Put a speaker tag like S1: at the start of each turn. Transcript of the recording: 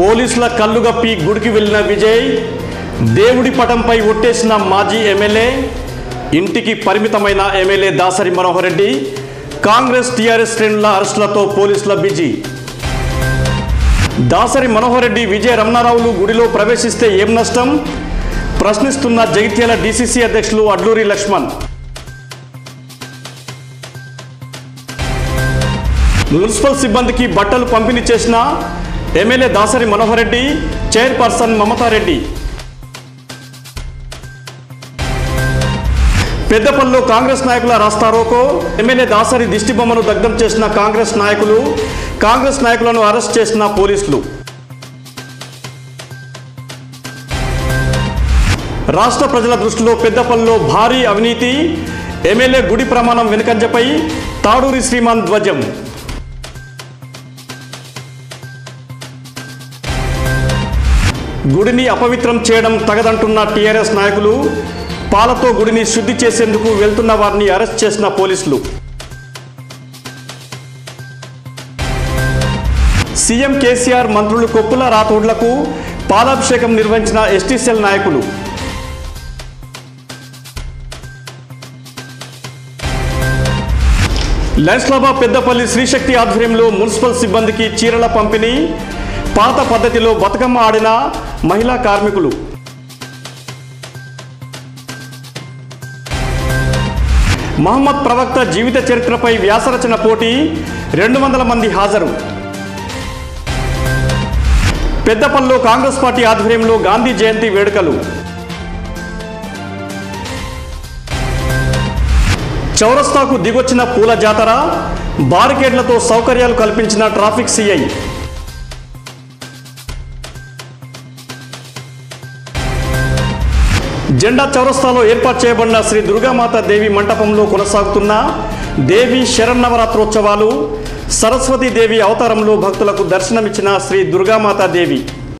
S1: పోలీసుల కళ్ళుగప్పి గుడికి వెళ్ళిన విజయ్ దేవుడి పటంపై ఒట్టేసిన మాజీ ఎమ్మెల్యే ఇంటికి పరిమితమైన ఎమ్మెల్యే దాసరి మనోహర్ రెడ్డి కాంగ్రెస్ టీఆర్ఎస్ శ్రేణుల అరెస్టులతో పోలీసుల బిజీ దాసరి మనోహర్ రెడ్డి విజయ రమణారావులు గుడిలో ప్రవేశిస్తే ఏం నష్టం ప్రశ్నిస్తున్న జగిత్యాల డీసీసీ అధ్యక్షులు అడ్లూరి లక్ష్మణ్ మున్సిపల్ సిబ్బందికి బట్టలు పంపిణీ చేసిన ఎమ్మెల్యే దాసరి మనోహర్ రెడ్డి చైర్పర్సన్ మమతారెడ్డి పెద్దపల్లిలో కాంగ్రెస్ నాయకుల రాస్తారోకో ఎమ్మెల్యే దాసరి దిష్టిబొమ్మను దగ్ధం చేసిన కాంగ్రెస్ నాయకులు కాంగ్రెస్ నాయకులను అరెస్ట్ చేసిన పోలీసులు రాష్ట్ర ప్రజల దృష్టిలో పెద్దపల్లిలో భారీ అవినీతి ఎమ్మెల్యే గుడి ప్రమాణం వెనుకంజపై తాడూరి శ్రీమాన్ ధ్వజం గుడిని అపవిత్రం చేయడం తగదంటున్న టీఆర్ఎస్ నాయకులు పాలతో గుడిని శుద్ధి చేసేందుకు వెళ్తున్న వారిని అరెస్ట్ చేసిన పోలీసులు సీఎం కేసీఆర్ మంత్రులు కొప్పుల రాథోడ్లకు పాలాభిషేకం నిర్వహించిన ఎస్టీసీఎల్ నాయకులు లెన్స్లాబా పెద్దపల్లి శ్రీశక్తి ఆధ్వర్యంలో మున్సిపల్ సిబ్బందికి చీరల పంపిణీ పాత పద్ధతిలో బతుకమ్మ ఆడిన మహిళా కార్మికులు మహమ్మద్ ప్రవక్త జీవిత చరిత్రపై వ్యాసరచన పోటీ రెండు వందల మంది హాజరు పెద్దపల్లిలో కాంగ్రెస్ పార్టీ ఆధ్వర్యంలో గాంధీ జయంతి వేడుకలు చౌరస్తాకు దిగొచ్చిన పూల జాతర బారికేడ్లతో సౌకర్యాలు కల్పించిన ట్రాఫిక్ సిఐ జెండా చౌరస్తాలో ఏర్పాటు చేయబడిన శ్రీ దుర్గామాత దేవి మంటపంలో కొనసాగుతున్న దేవి శరన్నవరాత్రోత్సవాలు సరస్వతీ దేవి అవతారంలో భక్తులకు దర్శనమిచ్చిన శ్రీ దుర్గామాత దేవి